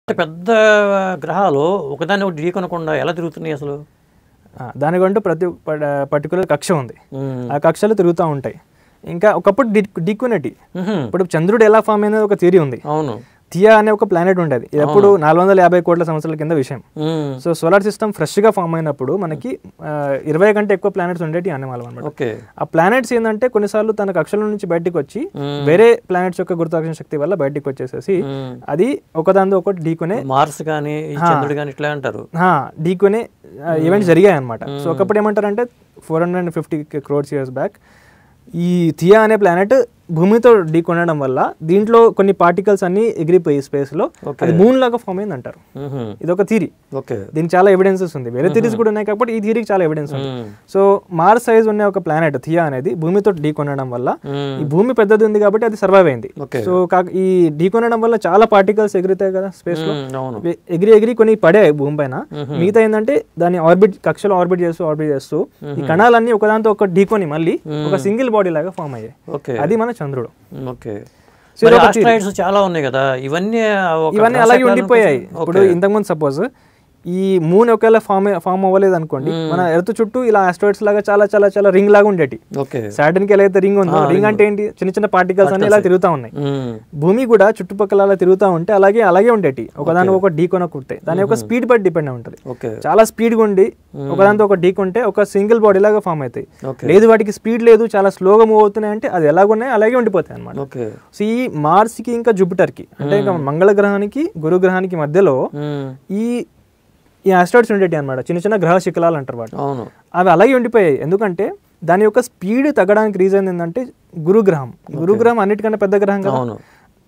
పెద్ద గ్రహాలు ఒకదాన్ని ఒకటి ఢీకొనకుండా ఎలా తిరుగుతున్నాయి అసలు ఆ, దానికంటూ ప్రతి పర్టికులర్ కక్ష ఉంది మ్మ్. ఆ కక్షలు తిరుగుతూ ఉంటాయి ఇంకా ఒకప్పుడు డిక్యునిటీ మ్హూ. ఇప్పుడు చంద్రుడు ఎలా ఫామ్ అయినది ఒక థియరీ ఉంది అవును థియా అనే ఒక ప్లానెట్ ఉండేది ఇది ఎప్పుడు నాలుగు వందల యాభై కోట్ల సంవత్సరాల కింద విషయం మ్మ్. సో సోలార్ సిస్టమ్ ఫ్రెష్గా ఫామ్ అయినప్పుడు మనకి ఆ, ఇరవై కంటే ఎక్కువ ప్లానెట్స్ ఉండేవి అన్నమాలం అనమాట ఓకే ఆ ప్లానెట్స్ ఏంటంటే కొన్నిసార్లు తన కక్షల నుంచి బయటికి వచ్చి మ్మ్. వేరే ప్లానెట్స్ యొక్క గురుత్వాకర్షణ శక్తి వల్ల బయటికి వచ్చేసేసి మ్మ్. అది ఒకదానితో ఒకటి ఢీకొనే మార్స్ కానీ ఈ చంద్రుడు కానీ ఇట్లా అంటారు ఆ, ఢీకొనే ఈవెంట్స్ జరిగాయి అనమాట సో ఒకప్పుడు ఏమంటారంటే four hundred and fifty crores years back ఈ థియా అనే ప్లానెట్ భూమితో ఢీకొనడం వల్ల దీంట్లో కొన్ని పార్టికల్స్ అన్ని ఎగిరిపోయి space లో అది మూన్ లాగా ఫామ్ అయింది అంటారు మ్హూ. ఇది ఒక థీరీ ఓకే దీనికి చాలా ఎవిడెన్సెస్ ఉంది వేరే థీరీస్ కూడా ఉన్నాయి కాబట్టి ఈ థీరీకి చాలా ఎవిడెన్స్ ఉంది మ్మ్. సో మార్స్ సైజ్ ఉన్న ఒక ప్లానెట్ థియా అనేది భూమితో ఢీకొనడం వల్ల మ్మ్. ఈ భూమి పెద్దది ఉంది కాబట్టి అది సర్వైవ్ అయింది ఓకే సో కాక ఈ ఢీకొనడం వల్ల చాలా పార్టికల్స్ ఎగురుతాయి కదా స్పేస్ లో మ్మ్. అవును ఎ- ఎగిరి ఎగిరి కొన్ని పడాయి భూమి పైన మిగతా ఏంటంటే దాని ఆర్బిట్ కక్షలో ఆర్బిట్ చేస్తూ ఆర్బిట్ చేస్తూ ఈ కణాలన్నీ ఒకదాంతో ఒక ఢీకొని మళ్ళీ ఒక సింగిల్ బాడీ లాగా ఫామ్ అయ్యాయి ఓకే అది మన చంద్రుడు ఓకే మరి ఆస్ట్రాయిడ్స్ చాలా ఉన్నాయి కదా ఇవన్నీ ఒక ఇవన్నీ గ్రహ అలాగే శకలాల ఉండిపోయాయి కోసం- ఇప్పుడు ఇంతకుముందు సపోజ్ ఈ మూన్ ఒకవేళ ఫామ్ ఫామ్ అవ్వలేదు అనుకోండి మన ఎర్త్ చుట్టూ ఇలా ఆస్ట్రాయిడ్స్ లాగా చాలా చాలా చాలా రింగ్ లాగా ఉండేటి ఓకే సాటర్న్ కి ఎలా అయితే రింగ్ ఉందో రింగ్ అంటే ఏంటి చిన్న చిన్న పార్టికల్స్ అన్ని ఇలా తిరుగుతా ఉన్నాయి మ్మ్. భూమి కూడా చుట్టుపక్కల అలా తిరుగుతూ ఉంటే అలాగే అలాగే ఉండేటి ఒకదాని ఒక ఢీ కొనకుంటే దాని యొక్క స్పీడ్ బట్టి డిపెండ్ అయి ఉంటుంది ఓకే చాలా స్పీడ్గా ఉండి ఒకదాంతో ఒక ఢీ కొంటే ఒక సింగిల్ బాడీ లాగా ఫామ్ అవుతాయి ఓకే లేదు వాటికి స్పీడ్ లేదు చాలా స్లోగా మూవ్ అవుతున్నాయి అంటే అది ఎలాగున్నాయి అలాగే ఉండిపోతాయి అనమాట ఓకే సో ఈ మార్స్కి ఇంకా జూపిటర్కి అంటే ఇంకా మంగళ గ్రహానికి గురు గ్రహానికి మధ్యలో మ్మ్. ఈ ఈ ఆస్ట్రాయిడ్స్ ఉండేటి అనమాట చిన్న చిన్న గ్రహ శిఖలాలు అంటారు వాటి అవును అవి అలాగే ఉండిపోయాయి ఎందుకంటే దాని యొక్క స్పీడ్ తగ్గడానికి రీజన్ ఏంటంటే గురుగ్రహం గురుగ్రహం అన్నిటికన్నా పెద్ద గ్రహం కదా అవును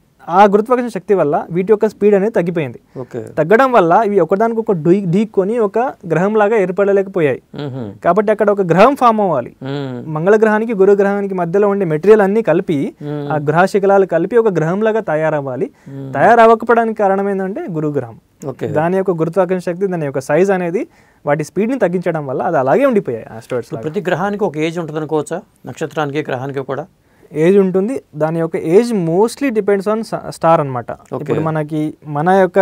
ఆ గురుత్వాకర్షణ శక్తి వల్ల వీటి యొక్క స్పీడ్ అనేది తగ్గిపోయింది ఓకే తగ్గడం వల్ల ఇవి ఒకదానికి ఒక డీ ఢీకొని ఒక గ్రహం లాగా ఏర్పడలేకపోయాయి మ్హూ. కాబట్టి అక్కడ ఒక గ్రహం ఫామ్ అవ్వాలి మ్మ్. మంగళ గ్రహానికి గురు గ్రహానికి మధ్యలో ఉండే మెటీరియల్ అన్ని కలిపి ఆ గ్రహ శిఖలాలు కలిపి ఒక గ్రహం లాగా తయారవ్వాలి తయారవ్వకపోవడానికి కారణం ఏంటంటే గురు గ్రహం ఓకే దాని యొక్క గురుత్వాకర్షణ శక్తి దాని యొక్క సైజ్ అనేది వాటి స్పీడ్ ని తగ్గించడం వల్ల అది అలాగే ఉండిపోయాయి ఆస్ట్రాయిడ్స్ ప్రతి గ్రహానికి ఒక ఏజ్ ఉంటుంది అనుకోవచ్చా నక్షత్రానికి గ్రహానికి కూడా ఏజ్ ఉంటుంది దాని యొక్క age mostly depends on star అన్నమాట ఇప్పుడు మనకి మన యొక్క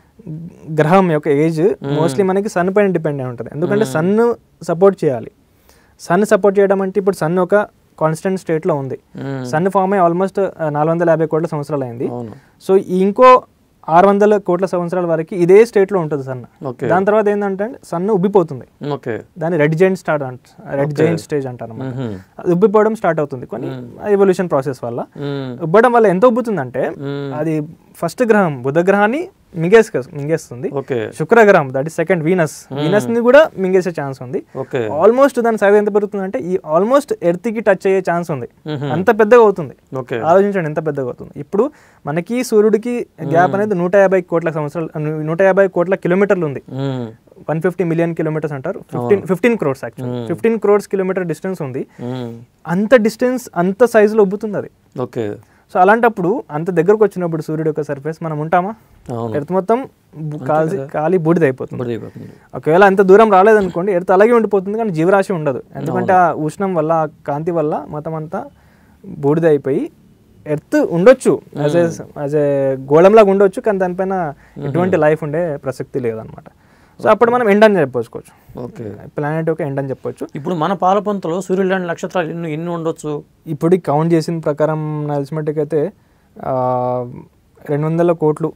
గ్రహం యొక్క ఏజ్ మోస్ట్లీ మనకి సన్ పైన డిపెండ్ అయి ఉంటుంది ఎందుకంటే సన్ సపోర్ట్ చేయాలి సన్ సపోర్ట్ చేయడం అంటే ఇప్పుడు సన్ ఒక కాన్స్టెంట్ స్టేట్లో ఉంది మ్మ్. సన్ ఫామ్ అయ్యి ఆల్మోస్ట్ నాలుగు వందల యాభై కోట్ల సంవత్సరాలు అయింది అవును సో ఈ ఇంకో ఆరు వందల కోట్ల సంవత్సరాల వరకు ఇదే స్టేట్లో ఉంటుంది సన్ ఓకే దాని తర్వాత ఏంటంటే సన్ ఉబ్బిపోతుంది ఓకే దాన్ని రెడ్ జైంట్ స్టార్ట్ అంట రెడ్ జైంట్ స్టేజ్ అంటారు అన్నమాట మ్హూ. అది ఉబ్బిపోవడం స్టార్ట్ అవుతుంది కొన్ని ఎవల్యూషన్ ప్రాసెస్ వల్ల మ్మ్. ఉబ్బడం వల్ల ఎంత ఉబ్బుతుందంటే మ్మ్. అది ఫస్ట్ గ్రహం బుధ గ్రహాన్ని మింగేస్ మింగేస్తుంది ఓకే శుక్ర గ్రహం that is second Venus Venus ని కూడా మింగేసే ఛాన్స్ ఉంది ఓకే ఆల్మోస్ట్ దాని సైజ్ ఎంత పెరుగుతుందంటే ఈ ఆల్మోస్ట్ ఎర్త్ కి టచ్ అయ్యే ఛాన్స్ ఉంది మ్హూ. అంత పెద్దగా అవుతుంది ఓకే ఆలోచించండి ఎంత పెద్దగా అవుతుంది ఇప్పుడు మనకి సూర్యుడికి గ్యాప్ అనేది నూట యాభై కోట్ల సంవత్సరాలు నూట యాభై కోట్ల కిలోమీటర్లు ఉంది మ్మ్. వన్ ఫిఫ్టీ మిలియన్ కిలోమీటర్స్ అంటారు fifteen fifteen crores actual fifteen crores kilometre distance ఉంది మ్మ్. అంత డిస్టెన్స్ అంత సైజులో ఉబ్బుతుంది అది ఓకే సో అలాంటప్పుడు అంత దగ్గరకు వచ్చినప్పుడు సూర్యుడు యొక్క సర్ఫేస్ మనం ఉంటామా అవును ఎర్త్ మొత్తం బు- కాల్చి కాలి బూడిద అయిపోతుంది ఇప్పుడు అయిపోతుంది. ఒకవేళ అంత దూరం రాలేదనుకోండి ఎర్త్ అలాగే ఉండిపోతుంది కానీ జీవరాశి ఉండదు ఎందుకంటే ఆ ఉష్ణం వల్ల ఆ కాంతి వల్ల మొత్తం అంతా బూడిద అయిపోయి ఎర్త్ ఉండొచ్చు యాజ్ ఏ యాజ్ ఏ గోళంలాగా ఉండొచ్చు కానీ దానిపైన ఎటువంటి లైఫ్ ఉండే ప్రసక్తి లేదనమాట సో అప్పుడు మనం ఎండ్ అని చెప్పుకోవచ్చు ఓకే ప్లానెట్ యొక్క ఎండ్ అని చెప్పొచ్చు ఇప్పుడు మన పాలపంతలో సూర్యుడు లాంటి నక్షత్రాలు ఎన్ని ఎన్ని ఉండొచ్చు ఇప్పుడు కౌంట్ చేసిన ప్రకారం నాకు తెలిసినట్టుకైతే ఆ, రెండు వందల కోట్లు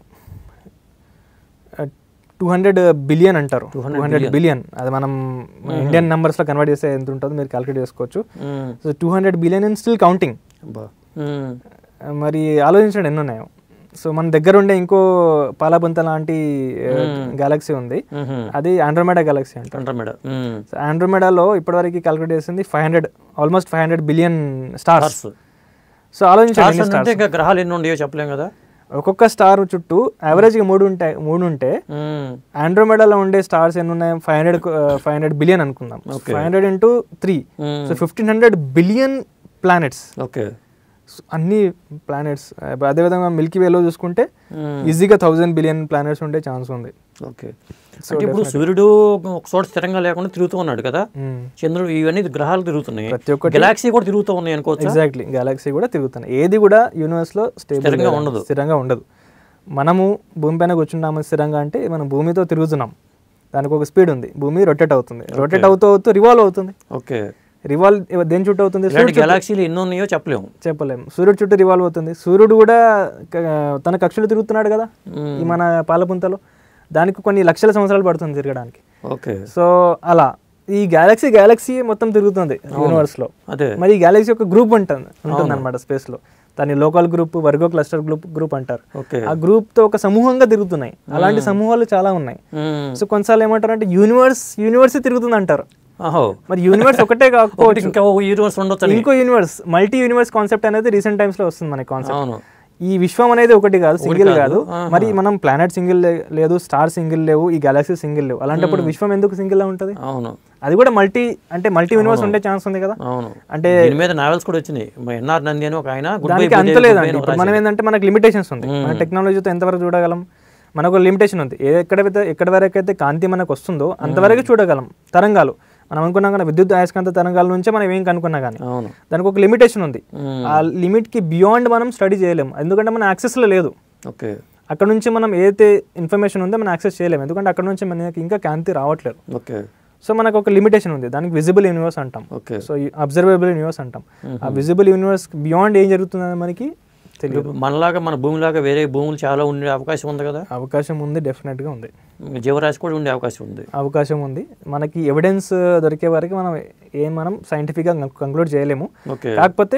టూ హండ్రెడ్ బిలియన్ అంటారు టూ హండ్రెడ్ బిలియన్ అది మనం ఇండియన్ నెంబర్స్లో కన్వర్ట్ చేస్తే ఎంత ఉంటుందో మీరు క్యాలిక్యులేట్ చేసుకోవచ్చు మ్మ్. So two hundred billion in still counting అబ్బా. మ్మ్. మరి ఆలోచించండి ఎన్ని ఉన్నాయో సో మన దగ్గర ఉండే ఇంకో పాలబంత లాంటి గెలాక్సీ ఉంది మ్హూ. అది ఆండ్రోమెడా గెలాక్సీ అంటారు అంటారు మేడం మ్మ్. సో ఆండ్రోమెడాలో ఇప్పటివరకు క్యాలిక్యులేట్ చేసింది five hundred almost five hundred billion stars stars. So ఆలోచించండి స్టార్స్ ఎన్ని అంటే ఇంకా గ్రహాలు ఎన్ని ఉండేవో చెప్పలేం కదా ఒక్కొక్క స్టార్ చుట్టూ యావరేజ్గా మూడు ఉంటాయి మూడు ఉంటే మ్మ్. ఆండ్రోమెడాలో ఉండే స్టార్స్ ఎన్ని ఉన్నాయి five hundred five hundred billion అనుకుందాం ఫైవ్ హండ్రెడ్ ఇంటూ త్రీ మ్మ్. So fifteen hundred billion planets okay అన్ని ప్లానెట్స్ అదేవిధంగా మిల్కీ వేలో చూసుకుంటే మ్మ్. ఈజీగా థౌజండ్ బిలియన్ ప్లానెట్స్ ఉండే ఛాన్స్ ఉంది ఓకే అంటే ఇప్పుడు సూర్యుడు ఒక చోట స్థిరంగా లేకుండా తిరుగుతూ ఉన్నాడు కదా చంద్రుడు ఇవన్నీ గ్రహాలు తిరుగుతున్నాయి ప్రతి ఒక్కటి గెలాక్సీ కూడా తిరుగుతూ ఉన్నాయి అనుకోవచ్చు ఎగ్జాక్ట్లీ గెలాక్సీ కూడా తిరుగుతున్నాయి ఏది కూడా యూనివర్స్ లో స్టేబుల్ స్థిరంగా ఉండదు. స్థిరంగా ఉండదు మనము భూమి పైన కూర్చున్నాము స్థిరంగా అంటే మనం భూమితో తిరుగుతున్నాం దానికి ఒక స్పీడ్ ఉంది భూమి రొటేట్ అవుతుంది రొటేట్ అవుతూ అవుతూ రివాల్వ్ అవుతుంది ఓకే రివాల్వ్ దేని చుట్టూ అవుతుంది ఇలాంటి గెలాక్సీలు ఎన్ని ఉన్నాయో చెప్పలేము చెప్పలేము సూర్యుడు చుట్టూ రివాల్వ్ అవుతుంది సూర్యుడు కూడా క- తన కక్షలు తిరుగుతున్నాడు కదా మ్మ్. ఈ మన పాలపుంతలో దానికి కొన్ని లక్షల సంవత్సరాలు పడుతుంది తిరగడానికి ఓకే సో అలా ఈ గ్యాలక్సీ గ్యాలక్సీ మొత్తం తిరుగుతుంది యూనివర్స్ లో అదే మరి ఈ గ్యాలక్సీ ఒక గ్రూప్ ఉంటుంది ఉంటుంది అనమాట స్పేస్ లో దాని local group Virgo cluster group group అంటారు ఓకే ఆ గ్రూప్ తో ఒక సమూహంగా తిరుగుతున్నాయి అలాంటి సమూహాలు చాలా ఉన్నాయి మ్మ్. సో కొన్నిసార్లు ఏమంటారు అంటే యూనివర్స్ యూనివర్స్ తిరుగుతుంది అంటారు ఆహో మరి యూనివర్స్ ఒకటే ఒకటి కాకపోవచ్చు ఇంకా ఓ యూనివర్స్ ఉండొచ్చు ఇంకో యూనివర్స్ మల్టీ యూనివర్స్ కాన్సెప్ట్ అనేది రీసెంట్ టైమ్స్ లో వస్తుంది మనకి కాన్సెప్ట్ అవును ఈ విశ్వం అనేది ఒకటి కాదు సింగిల్ కాదు. కాదు ఆహా. మరి మనం ప్లానెట్ సింగిల్ లేదు స్టార్ సింగిల్ లేవు ఈ గెలాక్సీ సింగిల్ లేవు అలాంటప్పుడు విశ్వం ఎందుకు సింగిల్ లా ఉంటుంది అవును అది కూడా మల్టీ అంటే మల్టీ యూనివర్స్ ఉండే ఛాన్స్ ఉంది కదా అవును అంటే దీని మీద నావెల్స్ కూడా వచ్చినాయి మా ఎన్ఆర్ నంది అని ఒక ఆయన గుడ్ బై దానికి అంత లేదండి ఇప్పుడు మనం ఏంటంటే మనకి లిమిటేషన్స్ ఉంది మన టెక్నాలజీతో ఎంతవరకు చూడగలం మనకు లిమిటేషన్ ఉంది ఏ ఎక్కడైతే ఎక్కడ వరకు అయితే కాంతి మనకు వస్తుందో అంతవరకు చూడగలం తరంగాలు మనం అనుకున్నాం కానీ విద్యుత్ అయస్కాంత తరంగాల నుంచే మనం ఏం కనుక్కున్నా కానీ అవును దానికి ఒక లిమిటేషన్ ఉంది మ్మ్. ఆ లిమిట్ కి బియాండ్ మనం స్టడీ చేయలేము ఎందుకంటే మన access లో లేదు ఓకే అక్కడ నుంచి మనం ఏదైతే ఇన్ఫర్మేషన్ ఉందో మనం యాక్సెస్ చేయలేము ఎందుకంటే అక్కడ నుంచి మనకి ఇంకా కాంతి రావట్లేదు ఓకే సో మనకు ఒక లిమిటేషన్ ఉంది దానికి విజిబుల్ యూనివర్స్ అంటాం ఓకే సో అబ్జర్వేబుల్ యూనివర్స్ అంటాం ఆ విజిబుల్ యూనివర్స్ బియాండ్ ఏం జరుగుతుందని మనకి తెలియదు మనలాగా మన భూమిలాగా వేరే భూములు చాలా ఉండే అవకాశం ఉంది కదా అవకాశం ఉంది డెఫినెట్గా ఉంది జీవరాశి కూడా ఉండే అవకాశం ఉంది అవకాశం ఉంది మనకి ఎవిడెన్స్ దొరికే వరకు మనం ఏం మనం సైంటిఫిక్గా కంక్లూడ్ చేయలేము ఓకే కాకపోతే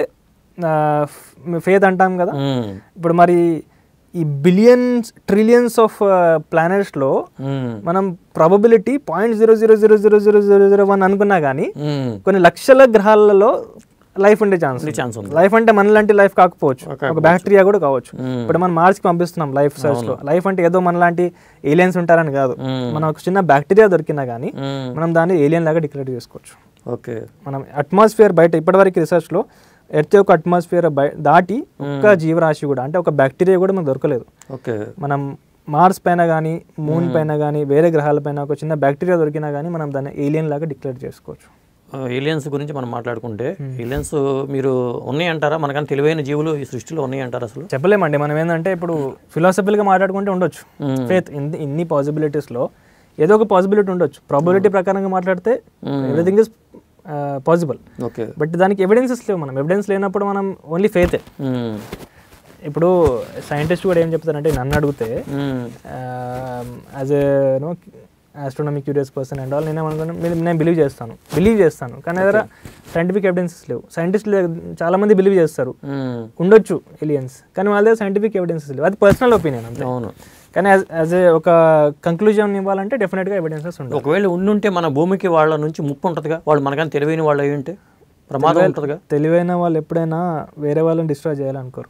ఫేత్ అంటాం కదా మ్మ్. ఇప్పుడు మరి ఈ బిలియన్స్ ట్రిలియన్స్ ఆఫ్ ప్లానెట్స్లో మ్మ్. మనం probability point zero zero zero zero zero zero zero one అనుకున్నా కానీ మ్మ్. కొన్ని లక్షల గ్రహాలలో లైఫ్ ఉండే ఛాన్స్ ఉండే ఛాన్స్ ఉంది లైఫ్ అంటే మనలాంటి లైఫ్ కాకపోవచ్చు ఒక బ్యాక్టీరియా కూడా కావచ్చు మ్మ్. ఇప్పుడు మనం మార్స్ కి పంపిస్తున్నాం లైఫ్ సర్చ్ లో లైఫ్ అంటే ఏదో మనలాంటి ఏలియన్స్ ఉంటారని కాదు మ్మ్. మనం ఒక చిన్న బ్యాక్టీరియా దొరికినా కానీ మ్మ్. మనం దాన్ని ఏలియన్ లాగా డిక్లేర్ చేసుకోవచ్చు ఓకే మనం అట్మాస్ఫియర్ బయట ఇప్పటివరకు రీసెర్చ్ లో ఎర్త్ యొక్క అట్మాస్ఫియర్ దాటి ఒక్క జీవరాశి కూడా అంటే ఒక బ్యాక్టీరియా కూడా మనకు దొరకలేదు ఓకే మనం మార్స్ పైన కానీ మూన్ పైన కానీ వేరే గ్రహాల పైన ఒక చిన్న బ్యాక్టీరియా దొరికినా కానీ మనం దాన్ని ఏలియన్ లాగా డిక్లేర్ చేసుకోవచ్చు ఏలియన్స్ గురించి మనం మాట్లాడుకుంటే ఏలియన్స్ మీరు ఉన్నాయంటారా మనకన్నా తెలివైన జీవులు ఈ సృష్టిలో ఉన్నాయంటారా అసలు చెప్పలేమండి మనం ఏంటంటే ఇప్పుడు philosophical గా మాట్లాడుకుంటే ఉండొచ్చు మ్మ్. ఫేత్ ఇన్ని possibilities లో ఏదో ఒక పాసిబిలిటీ ఉండొచ్చు ప్రాబిలిటీ ప్రకారంగా మాట్లాడితే everything is possible okay but దానికి ఎవిడెన్సెస్ లేవు మనం ఎవిడెన్స్ లేనప్పుడు మనం ఓన్లీ ఫేతే మ్మ్. ఇప్పుడు సైంటిస్ట్ కూడా ఏం చెప్తారంటే నన్ను అడిగితే hmm. As a no astronomic curious person and all నేనేమనుకున్నాను నేను నేను బిలీవ్ చేస్తాను బిలీవ్ చేస్తాను కానీ దగ్గర సైంటిఫిక్ ఎవిడెన్సెస్ లేవు సైంటిస్టులు చాలా మంది బిలీవ్ చేస్తారు మ్మ్. ఉండొచ్చు ఎలియన్స్ కానీ వాళ్ళ దగ్గర సైంటిఫిక్ ఎవిడెన్సెస్ లేవు అది పర్సనల్ ఒపీనియన్ అంతే అవును కానీ యాజ్ ఏ ఒక కంక్లూజన్ ఇవ్వాలంటే డెఫినెట్గా ఎవిడెన్సెస్ ఉంటాయి ఒకవేళ ఉండుంటే మన భూమికి వాళ్ళ నుంచి ముప్పు ఉంటుందిగా వాళ్ళు మనకన్నా తెలివైన వాళ్ళు అయి ఉంటే ప్రమాదం ఉంటుందిగా తెలివైన వాళ్ళు ఎప్పుడైనా వేరే వాళ్ళని డిస్ట్రాయ్ చేయాలనుకోరు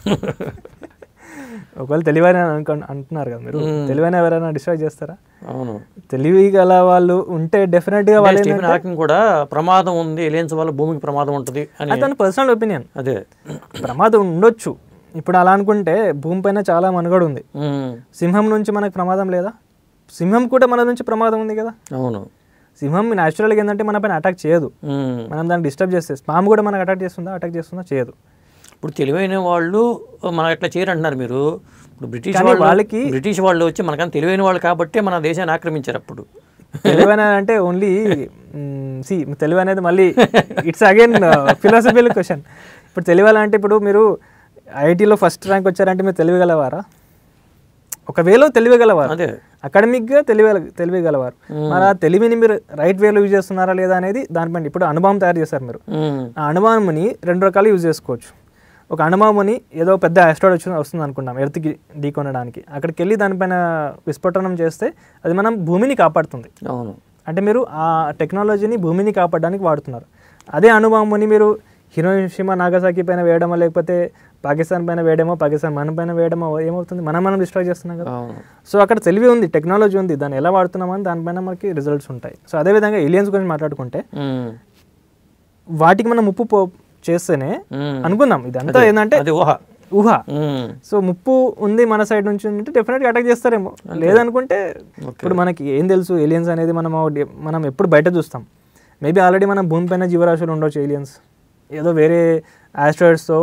ఒకవేళ తెలివైన అనుకో అంటున్నారు కదా మీరు తెలివైన ఎవరైనా డిస్ట్రాయ్ చేస్తారా అవును తెలివి గల వాళ్ళు ఉంటే డెఫినెట్గా వాళ్ళు స్టీఫెన్ హాకింగ్ కూడా ప్రమాదం ఉంది ఎలియన్స్ వల్ల భూమికి ప్రమాదం ఉంటుంది అని అది తన పర్సనల్ ఒపీనియన్ అదే ప్రమాదం ఉండొచ్చు ఇప్పుడు అలా అనుకుంటే భూమి పైన చాలా మనుగడ ఉంది మ్మ్. సింహం నుంచి మనకు ప్రమాదం లేదా సింహం కూడా మన నుంచి ప్రమాదం ఉంది కదా అవును సింహం న్యాచురల్గా ఏంటంటే మన పైన అటాక్ చేయదు మ్మ్. మనం దాన్ని డిస్టర్బ్ చేస్తే పాము కూడా మనకు అటాక్ చేస్తుందా అటాక్ చేస్తుందా చేయదు ఇప్పుడు తెలివైన వాళ్ళు మనం ఎట్లా చేయరు అంటున్నారు మీరు ఇప్పుడు బ్రిటిష్ కానీ వాళ్ళు వాళ్ళకి బ్రిటిష్ వాళ్ళు వచ్చి మనకన్నా తెలివైన వాళ్ళు కాబట్టి మన దేశాన్ని ఆక్రమించారు అప్పుడు తెలివైన అంటే ఓన్లీ సి తెలివి అనేది మళ్ళీ ఇట్స్ అగైన్ ఫిలాసఫికల్ క్వశ్చన్ ఇప్పుడు తెలియాలంటే అంటే ఇప్పుడు మీరు ఐఐటీలో ఫస్ట్ ర్యాంక్ వచ్చారంటే మీరు తెలియగలవారా ఒక వేలో తెలియగలవారు అదే అకాడమిక్గా తెలివి తెలియగలవారు మరి ఆ తెలివిని మీరు రైట్ వేలో యూజ్ చేస్తున్నారా లేదా అనేది దానిపైన ఇప్పుడు అనుభవం తయారు చేశారు మీరు మ్మ్. ఆ అనుభవంని రెండు రకాలు యూజ్ చేసుకోవచ్చు ఒక అనుభవంని ఏదో పెద్ద ఆస్ట్రాయిడ్ వచ్చి వస్తుంది అనుకుంటాం ఎర్త్కి ఢీకొనడానికి అక్కడికి వెళ్ళి దానిపైన విస్ఫోటనం చేస్తే అది మనం భూమిని కాపాడుతుంది అవును అంటే మీరు ఆ టెక్నాలజీని భూమిని కాపాడడానికి వాడుతున్నారు అదే అనుభవంని మీరు హిరోషిమా నాగసాకి పైన వేయడమో లేకపోతే పాకిస్తాన్ పైన వేయడమో పాకిస్తాన్ మన పైన వేయడమో ఏమవుతుంది మనం మనం డిస్ట్రాయ్ చేస్తున్నాం కదా అవును సో అక్కడ తెలివి ఉంది టెక్నాలజీ ఉంది దాన్ని ఎలా వాడుతున్నామని దానిపైన మనకి రిజల్ట్స్ ఉంటాయి సో అదేవిధంగా ఏలియన్స్ గురించి మాట్లాడుకుంటే మ్మ్. వాటికి మనం ముప్పు పో చేస్తేనే మ్మ్. అనుకుందాం ఇదంతా ఏంటంటే అది ఊహ ఊహ మ్మ్. సో ముప్పు ఉంది మన సైడ్ నుంచి అంటే డెఫినెట్గా అటాక్ చేస్తారేమో లేదనుకుంటే ఇప్పుడు మనకి ఏం తెలుసు ఏలియన్స్ అనేది మనం ఆ డి- మనం ఎప్పుడు బయట చూస్తాం మేబీ ఆల్రెడీ మనం భూమి పైన జీవరాశులు ఉండొచ్చు ఏలియన్స్ ఏదో వేరే ఆస్ట్రాయిడ్స్తో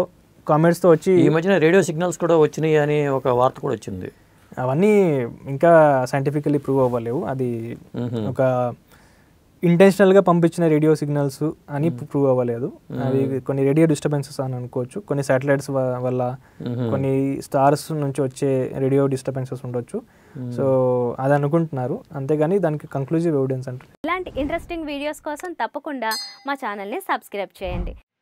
కామెంట్స్తో వచ్చి ఈ మధ్యన రేడియో సిగ్నల్స్ కూడా వచ్చినాయి అని ఒక వార్త కూడా వచ్చింది అవన్నీ ఇంకా సైంటిఫికల్లీ ప్రూవ్ అవ్వలేవు అది మ్హూ. ఒక ఇంటెన్షనల్గా పంపించిన రేడియో సిగ్నల్స్ అని ప్రూవ్ అవ్వలేదు అవి కొన్ని రేడియో డిస్టర్బెన్సెస్ అని అనుకోవచ్చు కొన్ని శాటిలైట్స్ వల్ల మ్హూ. కొన్ని స్టార్స్ నుంచి వచ్చే రేడియో డిస్టర్బెన్సెస్ ఉండొచ్చు సో అది అనుకుంటున్నారు అంతేగాని దానికి కంక్లూజివ్ ఎవిడెన్స్ అంటారు ఇలాంటి ఇంట్రెస్టింగ్ వీడియోస్ కోసం తప్పకుండా మా ఛానల్ని సబ్స్క్రైబ్ చేయండి